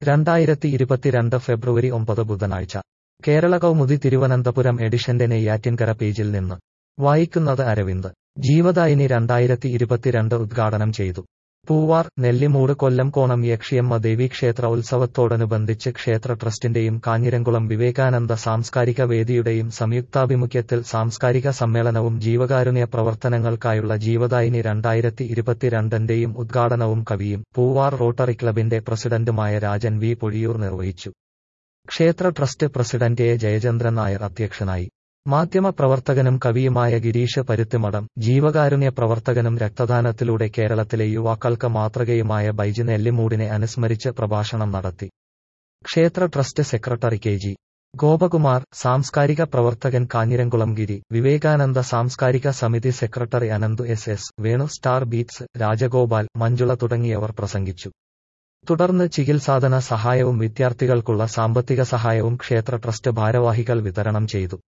രണ്ടായിരത്തി ഇരുപത്തിരണ്ട് ഫെബ്രുവരി ഒമ്പത് ബുധനാഴ്ച കേരള കൗമുദി തിരുവനന്തപുരം എഡിഷന്റെ നെയ്യാറ്റിൻകര പേജിൽ നിന്ന് വായിക്കുന്നത് അരവിന്ദ് ജീവദായിനി രണ്ടായിരത്തി ഇരുപത്തിരണ്ട് ഉദ്ഘാടനം ചെയ്തു പൂവാർ നെല്ലിമൂട് കൊല്ലംകോണം യക്ഷിയമ്മ ദേവീക്ഷേത്ര ഉത്സവത്തോടനുബന്ധിച്ച് ക്ഷേത്ര ട്രസ്റ്റിന്റെയും കാഞ്ഞിരംകുളം വിവേകാനന്ദ സാംസ്കാരിക വേദിയുടെയും സംയുക്താഭിമുഖ്യത്തിൽ സാംസ്കാരിക സമ്മേളനവും ജീവകാരുണ്യ പ്രവർത്തനങ്ങൾക്കായുള്ള ജീവദായിനി രണ്ടായിരത്തി ഇരുപത്തിരണ്ടിന്റെയും ഉദ്ഘാടനവും കവിയും പൂവാർ റോട്ടറി ക്ലബിന്റെ പ്രസിഡന്റുമായ രാജൻ വി പൊഴിയൂർ നിർവഹിച്ചു ക്ഷേത്ര trust president A Jayachandran Nair അധ്യക്ഷനായി മാധ്യമപ്രവർത്തകനും കവിയുമായ ഗിരീഷ് പരുത്തിമഠം ജീവകാരുണ്യ പ്രവർത്തകനും രക്തദാനത്തിലൂടെ കേരളത്തിലെ യുവാക്കൾക്ക് മാതൃകയുമായ ബൈജി നെല്ലിമൂടിനെ അനുസ്മരിച്ച് പ്രഭാഷണം നടത്തി ക്ഷേത്ര trust secretary K G Gopakumar സാംസ്കാരിക പ്രവർത്തകൻ കാഞ്ഞിരംകുളം ഗിരി വിവേകാനന്ദ സാംസ്കാരിക സമിതി secretary Ananthu S S Venu star beats Rajagopal Manjula തുടങ്ങിയവർ പ്രസംഗിച്ചു തുടർന്ന് ചികിത്സാധന സഹായവും വിദ്യാർത്ഥികൾക്കുള്ള സാമ്പത്തിക സഹായവും ക്ഷേത്ര ട്രസ്റ്റ് ഭാരവാഹികൾ വിതരണം ചെയ്തു